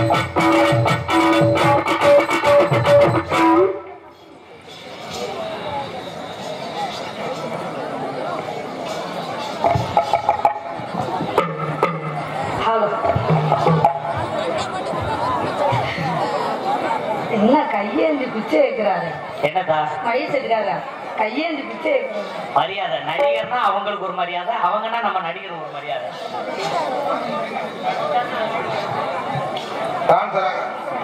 Hello என்ன கையேந்தி பிச்சை வைக்கிறாரு என்னதா வயசு எடுக்காரா கையேந்தி பிச்சை வைக்கிறாரு மரியாதை நடிகர்னா அவங்களுக்கு ஒரு மரியாதை அவங்கன்னா நம்ம நடிகர் ஒரு மரியாதை டான்சராக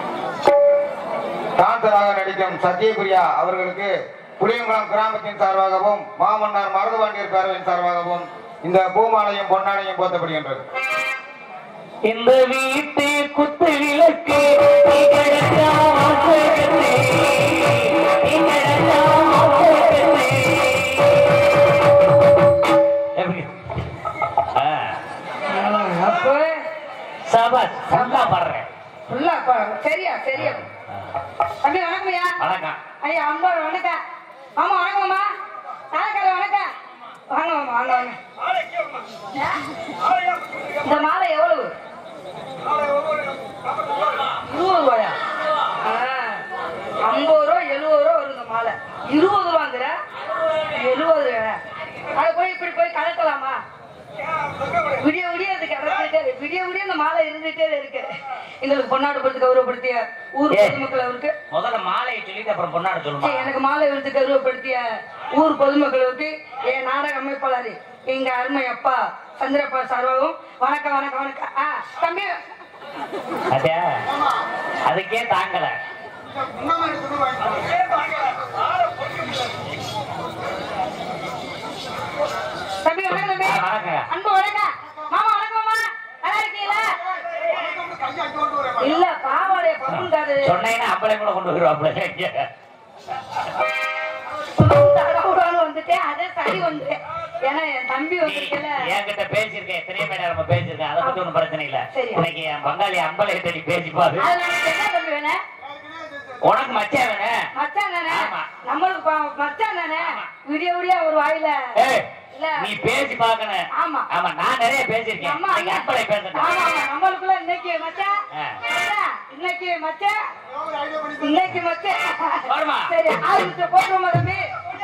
டான்சராக நடிக்கும் சத்யபிரியா அவர்களுக்கு புளியங்குளம் கிராமத்தின் சார்பாகவும் மாமன்னார் மருதுபாண்டியர் பேரவையின் சார்பாகவும் இந்த பூமாலையும் பொன்னாலையும் போத்தப்படுகின்றது இந்த வீட்டு குத்து விளக்கு நீ கிடைச்சா வாசகத்தே. நீ கிடைச்சா வாசகத்தே. எப்படி? ஆ, அப்போ சபாஷ் நல்லா பாடுறேன் ஃபுல்லா சரியா சரியா தம்பி வணக்கம்யா வணக்கம் ஐயா அம்பாள் வணக்கம் ஆமா வணக்கம்மா தாலக்கார வணக்கம் வாங்க மாமா வாங்க வாங்க இந்த மாலை எவ்வளவு இருபது ரூபாயா ஆ, ஐம்பது ரூபா எழுபது ரூபா வரும் இந்த மாலை இருபது ரூபாங்கிற எழுபது அது போய் இப்படி போய் கலக்கலாமா விடிய விடிய அது கிடந்துட்டே இருக்கு விடிய விடிய இந்த மாலை இருந்துட்டே இருக்கு எங்களுக்கு பொன்னாடு படுத்து கௌரவப்படுத்திய ஊர் ஏ. பொதுமக்கள் அவருக்கு முதல்ல மாலையை சொல்லிட்டு அப்புறம் பொன்னாட சரி, சொல்லுமா எனக்கு மாலை விருது கௌரவப்படுத்திய ஊர் பொதுமக்களுக்கு என் நாடக அமைப்பாளர் எங்க அருமை அப்பா சந்திரப்பா சார்பாகவும் வணக்கம் வணக்கம் வணக்கம் ஆ தம்பி அதே அதுக்கே தாங்கல தம்பி வணக்கம் தம்பி ஆ, வணக்கம். அன்பு வணக்கம் மாமா வணக்கம்மா நல்லா இருக்கீங்களா இல்ல பாவாடைய பகுண்டாது சொன்னீங்கன்னா அப்பளே கூட கொண்டு வருவாப்ல தடவுடான்னு வந்துட்டேன் அதே சரி வந்து ஏன்னா என் தம்பி நீ வந்திருக்கல என்கிட்ட பேசியிருக்கேன் எத்தனையோ மேடம் நம்ம பேசியிருக்கேன் அதை பத்தி ஒண்ணும் பிரச்சனை இல்ல சரி. இன்னைக்கு என் பங்காளி அம்பலை தேடி பேசி பாரு அதுல எனக்கு என்ன தம்பி வேணும் உனக்கு மச்சான் வேணும் மச்சான் தானே ஆமா. நம்மளுக்கு பா- மச்சான் தானே ஆமா. விடிய விடிய ஒரு வாயில ஏய், இல்ல நீ பேசி பாக்கணும் ஆமா. ஆமா நான் நிறைய பேசியிருக்கேன் ஆமா. இன்னைக்கு அம்பலை ஆமா பேசுறேன் ஆமா நம்மளுக்குள்ள இன்னைக்கு மச்சான் ஆ. மச்சான், இன்னைக்கு மச்சான் இன்னைக்கு மச்சான் வருமா? சரி ஆரம்பிச்ச போட்டுருமா தம்பி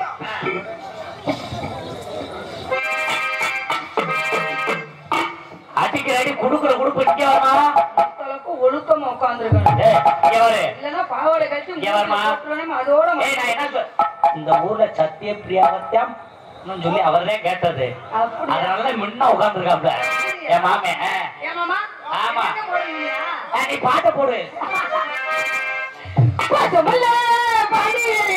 அடிக்கிற அடி குடுக்குற குடுப்பு நிக்க வருமா அளவுக்கு ஒழுக்கமா உட்காந்துருக்கணும் ஏய், இங்க வரு இல்லன்னா பாவாடை கழிச்சு இங்க வருமா? போட்டுருவோம் அதோட ஏய், நான் என்ன சொல் இந்த ஊர்ல சத்திய பிரியாவத்தியம் சொல்லி அவர்தான் கேட்டது அப்படியா? அதனால முன்ன உட்கார்ந்துருக்காப்ல என் மாமே ஆ. ஏமாமா ஆமா. என்ன போடுவீங்க ஆ, நீ பாட்ட போடு பாசமுள்ள பாடியரே.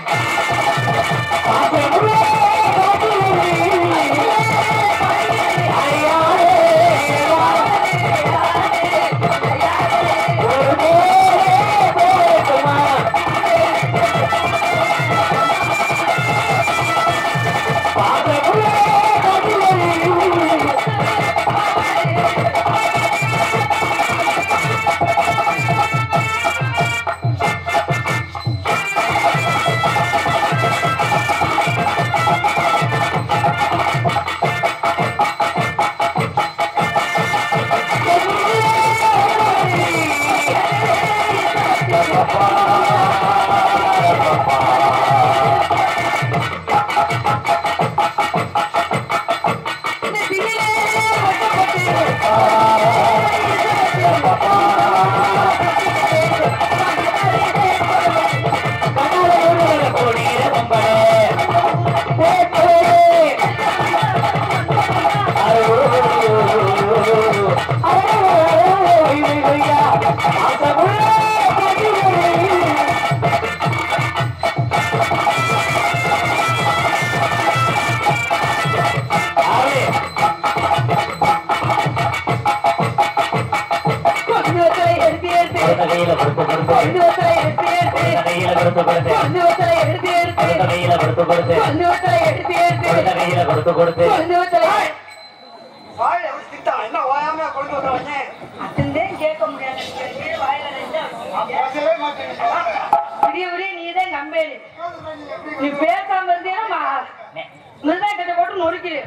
கொஞ்சத்துல எடுத்து எடுத்து கையில கொடுத்து கொடுத்து கொஞ்சத்துல எடுத்து எடுத்து கையில கொடுத்து கொடுத்து கொஞ்சத்துல எடுத்து எடுத்து கையில கொடுத்து கொடுத்து கொஞ்சத்துல எடுத்து எடுத்து கையில கொடுத்து கொடுத்து கொஞ்சத்துல வாயில எப்படி திட்டா? என்ன ஓயாமையா கொண்டு வந்தவங்க? அதுந்தேன் கேட்க முடியாது நீங்க வாயில ரெண்டா பேசவே மாட்டேங்கிறீங்க. விடிய விடிய நீதான் கம்பெனி நீ பேசாம இருந்தீங்கன்னா மிருதா கிட்ட போட்டு நொறுக்கிடு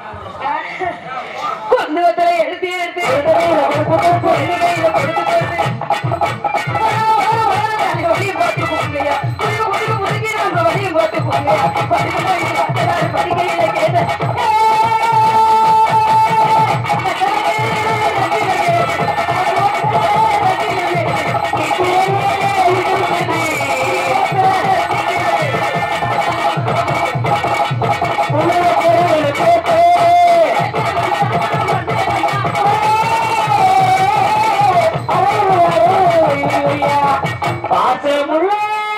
கொஞ்சத்துல எடுத்து எடுத்து கொஞ்ச கையில கொடுத்து கொடுத்து படிக்கையில கேட்ட பாசமுள்ள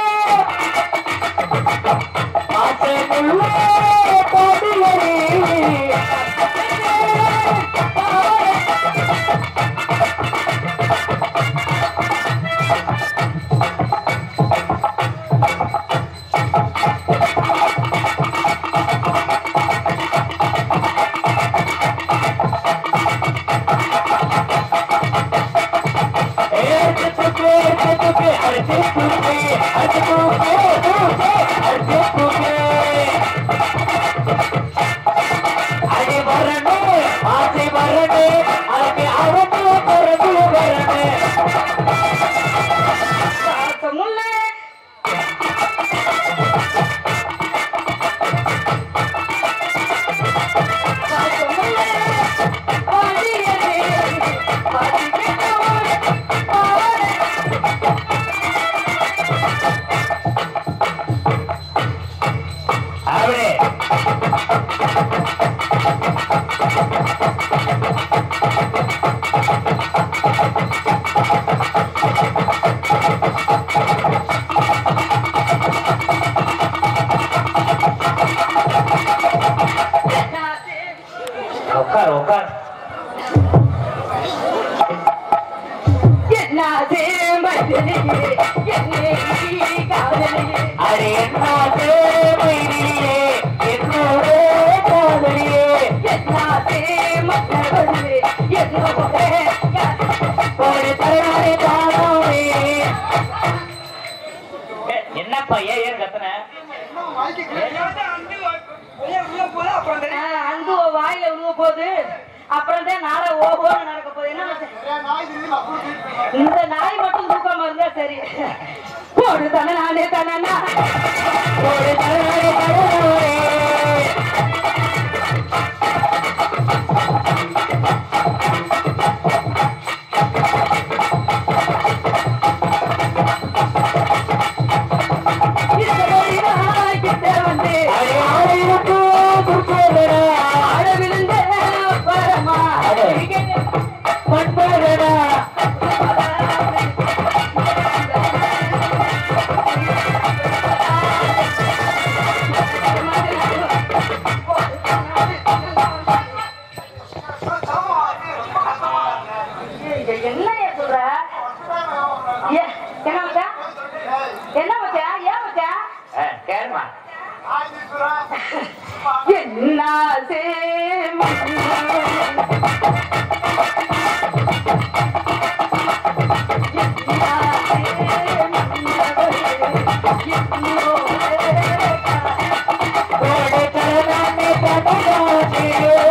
பாசமுள்ள பாடுவரே அடி வரனே ஆசை வரனே அதுக்கு அவனே பிறகு வரனே பாசமுள்ள பாசமுள்ள பாடியதே பாடி கேட்டவன் பாவனே அவனே உட்கார் உட்கார் என்னாதே மதிலே என்னை காதலியே அடி என்னாது மைனிலே என்னோட காதலியே என்னாதே மன்னவனே என்னோட ஒரு தருணரை தானோவே என்னப்பா ஏன் ஏன் கத்துன அன்பு வாயில விழுவ போகுது அப்புறம் தான் நாளை ஓஹோன்னு நடக்க போகுது என்ன மச்சான்? இந்த நாய் மட்டும் தூக்காம இருந்தா சரி போடு தானே நானே தானே ஒரு தருணரை தானோவே கிட்ட வந்து அடி ஆயிரத்து துர்க்கோதரா ஆழ விழுந்த பரமா பண்பரடா என்ன சொல்ற ஏ, என்ன மச்சான் என்ன மச்சான் ஏன் மச்சான் கேளுமா என்ன ஒரு தருணரை தானோவே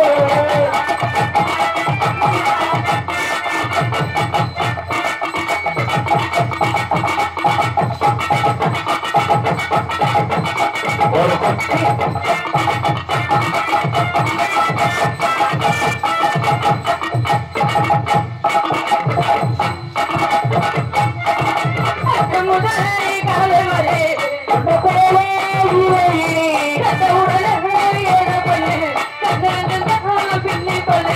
ஒரு குட்டி முதலை காலவரே போலே இவையே உடலை ஏற பண்ணு கண்ணன் பின்னி பண்ணு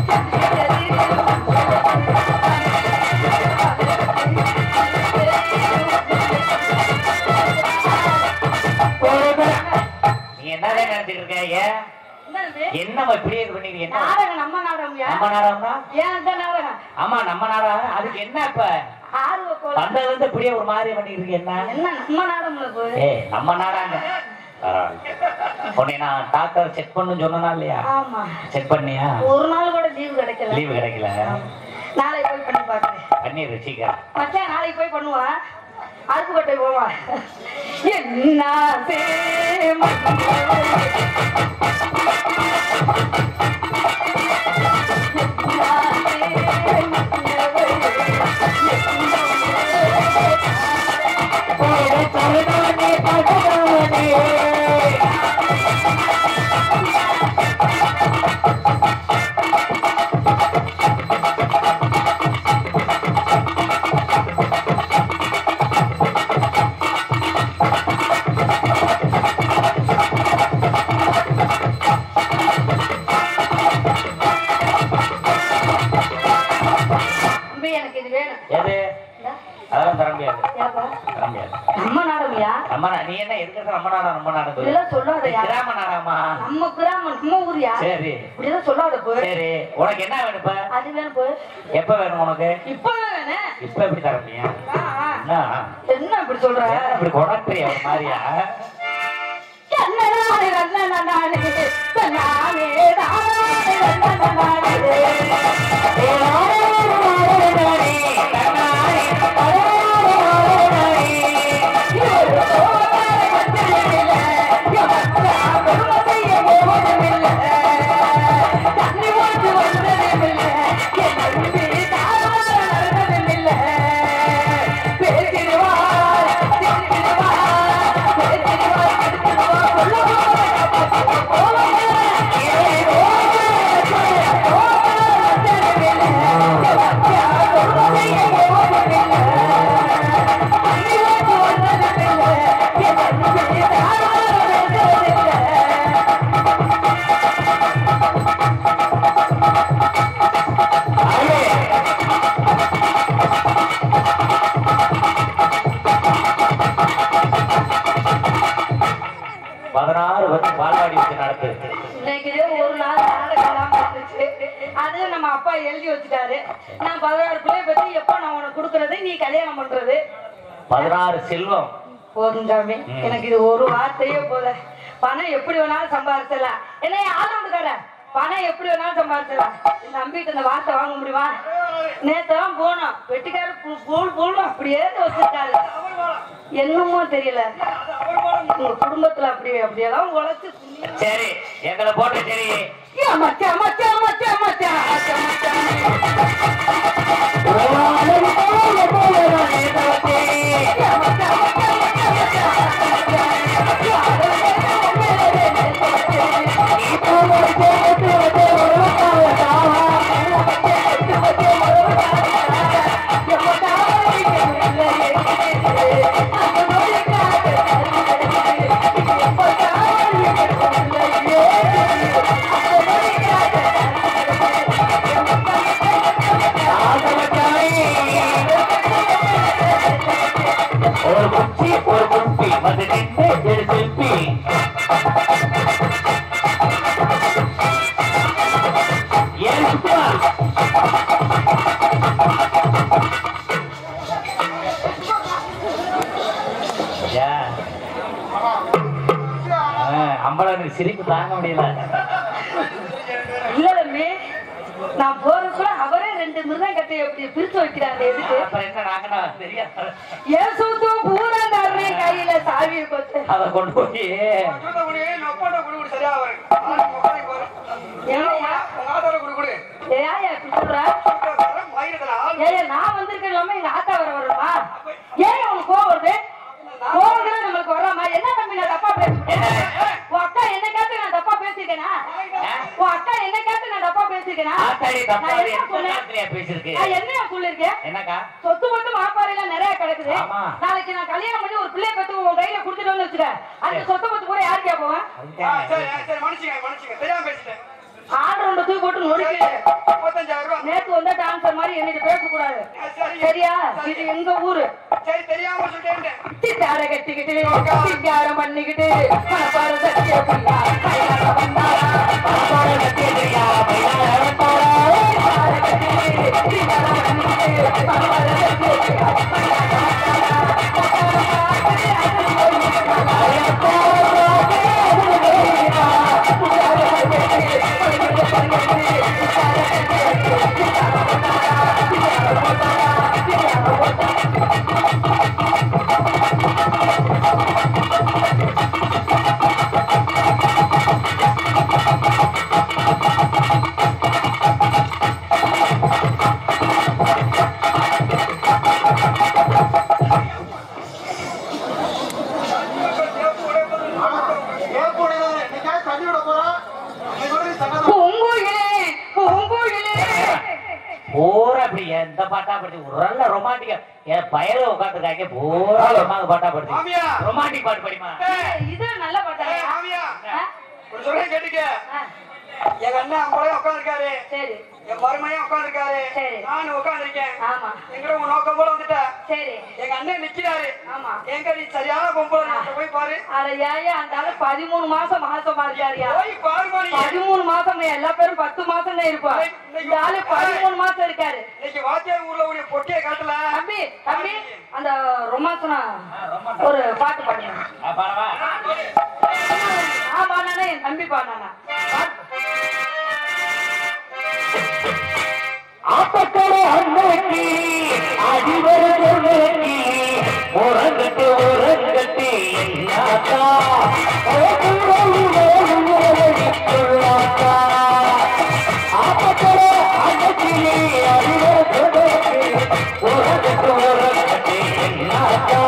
நீ என்னதான் நினைச்சிட்டு இருக்க ஏன் என்னம்மா இப்படியே இது பண்ணிருக்க என்ன நாடகம் நம்ம நாடகம்யா நம்ம நாடகம்னா ஏன் அந்த நாடகம் ஆமா நம்ம நாடகம் அதுக்கு என்ன இப்ப ஆர்வ கோலம் வந்ததுல இருந்து இப்படியே ஒரு மாதிரி பண்ணிட்டு இருக்கு என்ன என்ன நம்ம நாடகம்ல போய் ஏ நம்ம நாடாங்க பரவாயில்ல உன்னை நான் டாக்டர் செக் பண்ணுன்னு சொன்னா இல்லையா ஆமா செக் பண்ணியா ஒரு நாள் கூட லீவு கிடைக்கல லீவு கிடைக்கல நாளைக்கு போய் பண்ணி பாக்குறேன் பண்ணிடு சீக்கிரம் மச்சான் நாளைக்கு போய் பண்ணுவான் அருப்புக்கோட்டை போவான் என்ன ஒரு தருணமே பகவானே நாடகம் வர முடியாது. நம்ம நாடகம்யா நம்ம நா- நீ என்ன இருக்கிறது நம்ம நாடா நம்ம நாடகம் இதெல்லாம் சொல்லாதயா கிராம நாடாமா நம்ம கிராமம் நம்ம ஊரியா சரி இப்படிதான் சொல்லாத போய் சரி உனக்கு என்ன வேணும் இப்ப அது வேணும் போய் எப்ப வேணும் உனக்கு இப்ப வேணே இப்ப எப்படி தர முடியும் ஆ, ஆ. என்ன என்ன இப்படி சொல்ற ஏன் இப்படி கொடக்குறிய ஒரு மாதிரியா கண்ணனானே, கண்ணனானே, கண்ணானே, தானானே, கண்ணனானே. பதினாறு வருஷம் பால்வாடி வச்சு நடக்குது இன்னைக்கு ஒரு நாள் நாடகம் இருந்துச்சு அது நம்ம அப்பா எழுதி வச்சுட்டாரு நான் பதினாறு பிள்ளைய பத்தி எப்ப நான் உனக்கு கொடுக்கறது நீ கல்யாணம் பண்றது பதினாறு செல்வம் போதும் சாமி ம். எனக்கு இது ஒரு வார்த்தையே போத பணம் எப்படி வேணாலும் சம்பாதிச்சிடலாம் என்ன ஆளாண்டு கடை பணம் எப்படி வேணாலும் சம்பாதிச்சிடலாம் நம்பிட்டு இந்த வார்த்தை வாங்க முடியுமா நேத்தான் போனோம் வெட்டிக்கார போல் போல் அப்படியே வச்சிருக்காரு என்னமோ தெரியல உங்க குடும்பத்துல அப்படி அப்படியெல்லாம் உழைச்சு புண்ணியம் சரி எங்களை போட்டு சரி யா, மச்சான், மச்சான், மச்சான், மச்சான், மச்சான், மச்சான். யா, மச்சான், மச்சான், மச்சான், மச்சான், ஒரு குச்சி ஒரு குப்பி வந்து நின்று ஒரு செல்பி ஏன் சுத்தமா ஏன்? ஆ, அம்பலனுக்கு சிரிப்பு தாங்க முடியல இல்ல தம்பி நான் போறதுக்குள்ள அவரே ரெண்டு மிருதம் கட்டையை அப்படி பிரிச்சு வைக்கிறாரு எதுக்கு அப்புறம் என்ன நாங்கடா தெரியாது ஏன் சுத்தும் பூரா தர்றே கையில சாவியை கொத்து அதை கொண்டு போய் சொல்ல முடியும் என் அப்பாட்ட குடு குடு சரியா வரும் நாளைக்கு உட்காந்து பாரு. ஏயா உங்க ஆத்தார குடு குடு ஏயா இப்படி சொல்ற தரேன், மயிரத்துல ஆள் ஏயா நான் வந்திருக்கேன் இல்லாம எங்க ஆத்தா வர வருமா ஏன் உனக்கு கோவம் வருது கோவங்கிறது நம்மளுக்கு வராமா என்ன தம்பி நான் தப்பா பேசுறேன் உன் அக்கா என்ன கேட்டு நான் தப்பா பேசிருக்கேனா உன் அக்கா என்ன கேட்டு நான் தப்பா பேசிருக்கேனா ஆத்தாடி தப்பா நான் என்ன எந்த சொன்னேன் நேரத்துலயா பேசிருக்கு நான் என்ன சொல்லிருக்கேன் என்னக்கா சொத்து மட்டும் மாப்பாறையில நிறைய கிடக்குது ஆமா. நாளைக்கு நான் கல்யாணம் பண்ணி ஒரு பிள்ளைய பத்தி உன் கையில குடுத்துட்டோம்னு வச்சுக்க அந்த சொத்தை பத்தி கூட யார் கேட்போம் ஆ, சரி ஆ, சரி மன்னிச்சுங்க மன்னிச்சுங்க தெரியாம பேசிட்டேன் ஆர்டர் ஒன்று தூக்கி போட்டு சரி, நொடிக்கு முப்பத்தஞ்சாயிரம் ரூபாய் நேத்து வந்த டான்சர் மாதிரி என்னிட்டு பேசக்கூடாது ஆ, சரி சரியா இது எங்க ஊரு சரி தெரியாம சொல்லிட்டேன் சித்தார கட்டிக்கிட்டு சிங்காரம் பண்ணிக்கிட்டு மனப்பார சத்திய பிள்ளா கையால வந்தாரா மனப்பார சத்திய பிள்ளா கையால வந்தாரா சித்தார கட்டிக்கிட்டு சிங்காரம் பண்ணிக்கிட்டு மனப்பார சத்திய பிள்ளா கையால வந்தாரா பூங்குயிலே பூங்குயிலே பூரா அப்படி எந்த பாட்டா படுத்தி ஒரு நல்ல ரொமான்டிக்கா என் பயல உட்காந்துருக்காங்க பூரா ரொமாங்க பாட்டா படுத்தி மாமியா ரொமான்டிக் பாட்டு படிமா ஏய், இது நல்ல பாட்டா ஏய், மாமியா ஆ? ஒரு சொல்றேன் கேட்டுக்க ஆ. எங்க அண்ணன் அங்கோலே உட்காந்துருக்காரு சரி என் மருமையும் உட்காந்துருக்காரு சரி. நானும் உட்காந்துருக்கேன் ஆமா எங்கிட்ட உங்க நோக்கம் போல வந்துட்ட சரி எங்க அண்ணன் நிக்கிறாரு ஆமா எங்க நீ சரியான பொம்பளை நீ போய் பாரு அட ஏயா அந்த ஆளு பதிமூணு மாசம் மாசமா இருக்காருயா போய் பாருமா நீ பதிமூணு மாசம் எல்லா பேரும் பத்து மாசம் தான் இருப்போம் இந்த ஆளு பதிமூணு மாசம் இருக்காரு இன்னைக்கு வாத்தியார் ஊர்ல உடைய பொட்டியை காட்டல தம்பி தம்பி அந்த ரொமான்ஸ்னா ஒரு பாட்டு பாடுங்க ஆ, பாடவா? நான் பாடினா என் தம்பி பாடினா ஆப்பக்கடை அன்னைக்கு அடிவர சொல்லுக்கு உறங்கட்டு உறங்கட்டு எல்லாத்தா ஆப்பக்கடை அன்னைக்கு அடிவர சொல்லுக்கு உறங்கட்டு உறங்கட்டு எல்லாத்தா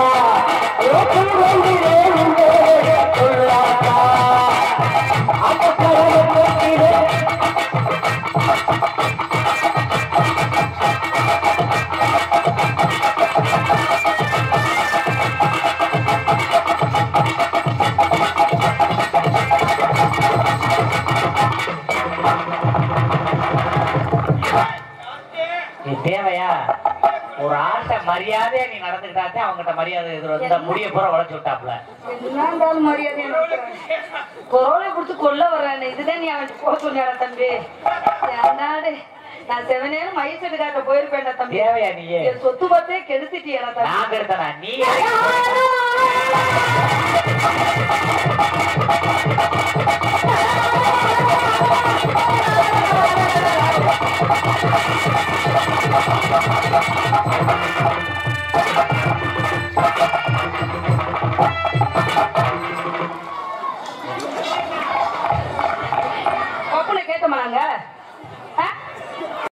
ஆப்பக்கடை அன்னைக்கு இது தேவையா ஒரு ஆட்ட மரியாதையா நீ நடந்துக்கிட்டாச்சே அவங்ககிட்ட மரியாதை எதிர் இந்த முடிய பூரா உழைச்சு விட்டாப்ல என்னண்டாலும் மரியாதை கொரோனா குடிச்சு கொல்ல வர்றேன் இதுதான் நீ அவன் போக சொன்னியாடா தம்பி என்னாடு நான் செவனேன்னு மைசெட்டு காட்ட போயிருப்பேன்டா தம்பி தேவையா நீயே என் சொத்து பத்தே கெடுத்துட்டியடா தம்பி நாங்க எடுத்தனா நீ எதுக்கு? பப்புல கேட்டோமா நாங்க